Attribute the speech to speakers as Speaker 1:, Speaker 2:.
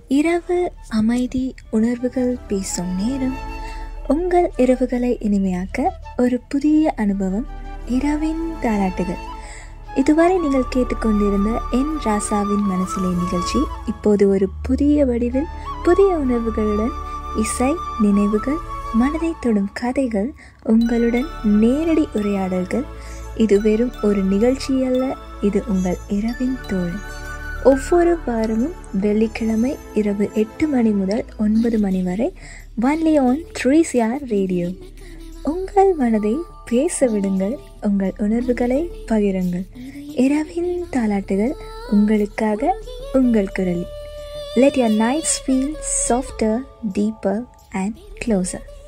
Speaker 1: இரவு அமைதி உணர்வுகள் பேசும் நேரம் உங்கள் இரவுகளை இனிமையாக்க ஒரு புதிய அனுபவம் இரவின் தாலாட்டுகள் இதுவரை நீங்கள் கேட்டுக்கொண்டிருந்த என் ராசாவின் மனசிலே நிகழ்ச்சி இப்போது ஒரு புதிய வடிவில் புதிய உணர்வுகளுடன் இசை நினைவுகள் மனதை தொடும் கதைகள் உங்களுடன் நேரடி உரையாடல்கள் இது வெறும் ஒரு நிகழ்ச்சி அல்ல இது உங்கள் இரவின் தோழன் ஒவ்வொரு வாரமும் வெள்ளிக்கிழமை இரவு எட்டு மணி முதல் ஒன்பது மணி வரை only on three C R radio உங்கள் மனதை பேச விடுங்கள் உங்கள் உணர்வுகளை பகிருங்கள் இரவின் தாலாட்டுகள் உங்களுக்காக உங்கள் குரலில் let your nights feel softer deeper and closer